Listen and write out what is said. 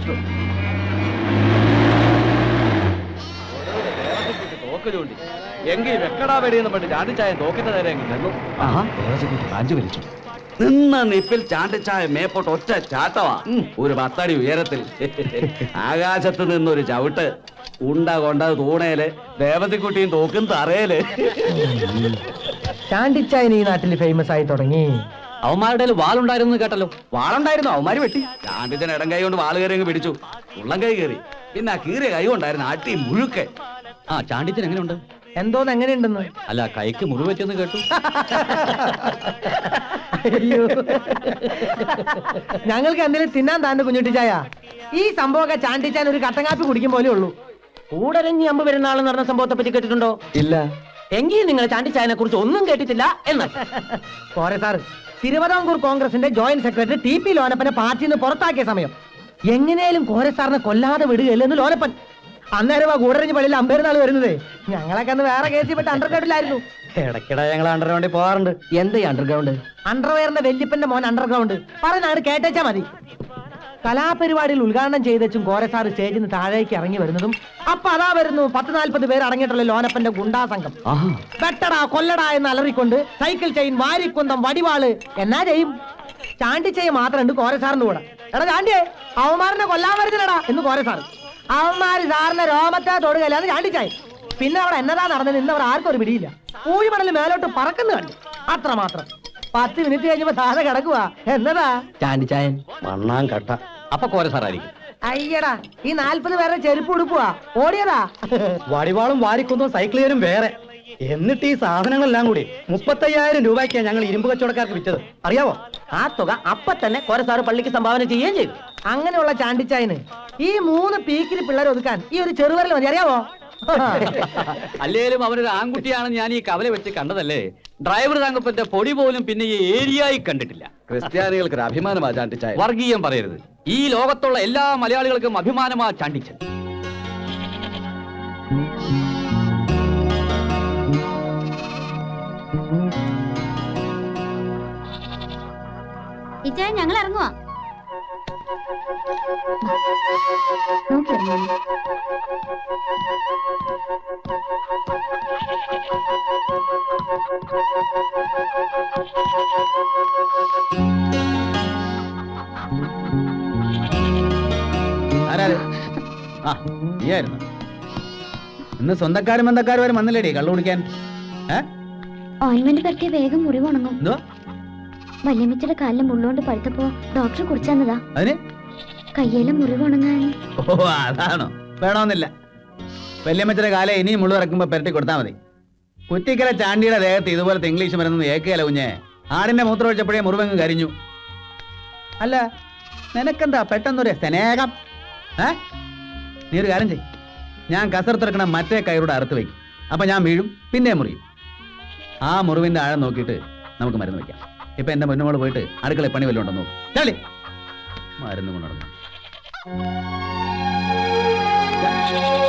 തോക്ക് ചൂണ്ടി എങ്കിൽ വെക്കടാ വെടിയെന്ന് പണ്ട് ചാണ്ടിച്ചായ തോക്കിന്റെ നേരെ അങ്ങ് ചെന്നു കാഞ്ചു വലിച്ചു നിന്ന നിപ്പിൽ ചാണ്ടിച്ചായ മേപ്പോട്ട് ഒറ്റ ചാട്ടവാ ഒരു പത്തടി ഉയരത്തിൽ ആകാശത്ത് നിന്നൊരു ചവിട്ട് ഉണ്ട കൊണ്ടത് തൂണേല് ദേവതിക്കുട്ടിയും തോക്കും തറയില് ചാണ്ടിച്ചായൻ ഈ നാട്ടിൽ ഫേമസ് ആയി തുടങ്ങി അവന്മാരുടെ വാളുണ്ടായിരുന്നു കേട്ടല്ലോ വാളുണ്ടായിരുന്നു അവന്മാര് വെട്ടി ചാണ്ടിച്ചൻ ഇടം കൈ കൊണ്ട് വാള് കയറി അങ്ങ് പിടിച്ചു ഉള്ളം കൈ കയറി പിന്നെ ആ കീറിയ കൈ കൊണ്ടായിരുന്നു അട്ടി മുഴുക്കെ ആ ചാണ്ടിച്ചൻ എങ്ങനെയുണ്ട് എന്തോന്ന് എങ്ങനെയുണ്ടെന്ന് അല്ല കൈക്ക് മുറിവെച്ചെന്ന് കേട്ടു അയ്യോ ഞങ്ങൾക്ക് എന്തെങ്കിലും തിന്നാൻ താണ്ട് കുഞ്ഞുട്ടിച്ചായ ഈ സംഭവമൊക്കെ ചാണ്ടിച്ചാൻ ഒരു കട്ടൻ കാപ്പി കുടിക്കും പോലെ ഉള്ളൂ കൂടരഞ്ഞി അമ്പ് പെരുന്നാളെന്ന് പറഞ്ഞ സംഭവത്തെ പറ്റി കേട്ടിട്ടുണ്ടോ ഇല്ല എങ്കിൽ നിങ്ങൾ ചാണ്ടിച്ചായനെ കുറിച്ച് ഒന്നും കേട്ടിട്ടില്ല എന്ന് പോരെ സാർ തിരുവിതാംകൂർ കോൺഗ്രസിന്റെ ജോയിന്റ് സെക്രട്ടറി ടി പി ലോനപ്പനെ പാർട്ടിയിൽ നിന്ന് പുറത്താക്കിയ സമയം എങ്ങനെയും കോരെ സാറിനെ കൊല്ലാതെ വിടുകയില്ലെന്ന് ലോനപ്പൻ അന്നേരം ആ കൂടരഞ്ഞ് പള്ളിയിൽ അമ്പേരുന്നാൾ വരുന്നത് ഞങ്ങളൊക്കെ അന്ന് വേറെ കേസിൽ പെട്ട് അണ്ടർഗ്രൗണ്ടിലായിരുന്നു ഇടയ്ക്കിടെ ഞങ്ങൾ അണ്ടർഗ്രൗണ്ടിൽ പോകാറുണ്ട് എന്ത് അണ്ടർഗ്രൗണ്ട് അണ്ടർവെയറിന്റെ വല്യപ്പന്റെ മോൻ അണ്ടർഗ്രൗണ്ട് പറഞ്ഞാണ് കേട്ടേച്ചാ മതി കലാപരിപാടിയിൽ ഉദ്ഘാടനം ചെയ്തച്ചും കോരസാറ് സ്റ്റേജിൽ നിന്ന് താഴേക്ക് ഇറങ്ങി വരുന്നതും അപ്പൊ അതാ വരുന്നു പത്ത് നാൽപ്പത് പേര് അടങ്ങിയിട്ടുള്ള ലോനപ്പന്റെ ഗുണ്ടാ സംഘം വെട്ടടാ കൊല്ലടാ എന്ന് അലറിക്കൊണ്ട് സൈക്കിൾ ചെയിൻ വാരിക്കുന്തം വടിവാള് എന്നാ ചെയ്യും ചാണ്ടിച്ചയ മാത്രമുണ്ട് കോരസാറിന്റെ കൂടെ എടാ ചാണ്ടിയെ അവന്മാരനെ കൊല്ലാൻ വരുന്നില്ലടാ എന്ന് കോരസാറ് അവന്മാര് സാറിന്റെ രോമത്തെ തൊടുകയില്ല അത് ചാണ്ടിച്ചായി പിന്നെ അവിടെ എന്നതാ നടന്നത് ഇന്ന് അവർ ആർക്കും ഒരു പിടിയില്ല പൂഴിമണല് മേലോട്ട് പറക്കുന്നു കണ്ടു അത്ര മാത്രം പത്ത് മിനിറ്റ് കഴിഞ്ഞപ്പോ സാധ കിടക്കുവാ എന്നതാ ചാണ്ടിച്ചായൻ മണ്ണാൻ കട്ട അപ്പൊ കോര സാറായിരിക്കും അയ്യടാ ഈ നാൽപ്പത് പേരെ ചെരുപ്പ് ഉടുപ്പുവാ ഓടിയതാ വടിവാളും വാരിക്കുന്നതും സൈക്കിളുകാരും വേറെ എന്നിട്ട് ഈ സാധനങ്ങളെല്ലാം കൂടി മുപ്പത്തയ്യായിരം രൂപയ്ക്കാണ് ഞങ്ങൾ ഇരുമ്പ് കച്ചവടക്കാർക്ക് വിറ്റത് അറിയാവോ ആ തുക അപ്പൊ തന്നെ കോരസാറ് പള്ളിക്ക് സംഭാവന ചെയ്യുകയും ചെയ്തു അങ്ങനെയുള്ള ചാണ്ടിച്ചായന് ഈ മൂന്ന് പീക്കിരി പിള്ളേരെ ഒതുക്കാൻ ഈ ഒരു ചെറുവരൽ മതി അറിയാവോ അല്ലേലും അവനൊരു ആൺകുട്ടിയാണെന്ന് ഞാൻ ഈ കവല വെച്ച് കണ്ടതല്ലേ ഡ്രൈവർ തങ്കപ്പന്റെ പൊടി പോലും പിന്നെ ഈ ഏരിയയിൽ കണ്ടിട്ടില്ല ക്രിസ്ത്യാനികൾക്ക് ഒരു അഭിമാനമാ ചാണ്ടിച്ചായ വർഗീയം പറയരുത് ഈ ലോകത്തുള്ള എല്ലാ മലയാളികൾക്കും അഭിമാനമാ ചാണ്ടിച്ചൻ ഇച്ചായ ഞങ്ങൾ ഇറങ്ങുവാ ആരാത് ആ നീയായിരുന്നു ഇന്ന് സ്വന്തക്കാരും ബന്ധക്കാരും വരെ വന്നില്ലേടി കള്ളു കുടിക്കാൻ ഏ ഓയിൻമെന്റ് പരത്തിയ വേഗം മുറിവ് ഉണങ്ങും എന്തുവാ വല്യമ്മച്ചിയുടെ കാലിലും മുള്ളുകൊണ്ട് പഴുത്തപ്പോ ഡോക്ടർ കുടിച്ചെന്നതാ അതിന് കയ്യിലും മുറിവ് ഉണങ്ങാൻ ഓ അതാണോ വേണമെന്നില്ല വല്യമ്മച്ചിയുടെ കാലം ഇനിയും മുള്ളു ഇറക്കുമ്പോ പെരട്ടി കൊടുത്താൽ മതി കുറ്റിക്കല ചാണ്ടിയുടെ ദേഹത്ത് ഇതുപോലത്തെ ഇംഗ്ലീഷ് മരുന്ന് ഏക്കുകയല്ല കുഞ്ഞെ ആടിന്റെ മൂത്രം ഒഴിച്ചപ്പോഴേ മുറിവങ്ങ് കരിഞ്ഞു അല്ല നിനക്കെന്താ പെട്ടെന്നൊരു സ്നേഹം ഏ നീ ഒരു കാര്യം ചെയ് ഞാൻ കസർത്തിറക്കണ മറ്റേ കയറൂടെ അറുത്ത് വയ്ക്കും അപ്പൊ ഞാൻ വീഴും പിന്നെ മുറിയും ആ മുറിവിന്റെ ആഴം നോക്കിയിട്ട് നമുക്ക് മരുന്ന് വയ്ക്കാം ഇപ്പൊ എന്റെ മുന്നോട് പോയിട്ട് അടുക്കള പണി വല്ലതും ഉണ്ടോ നോക്കും ചളി മരുന്ന് കൊണ്ടുനടന്നു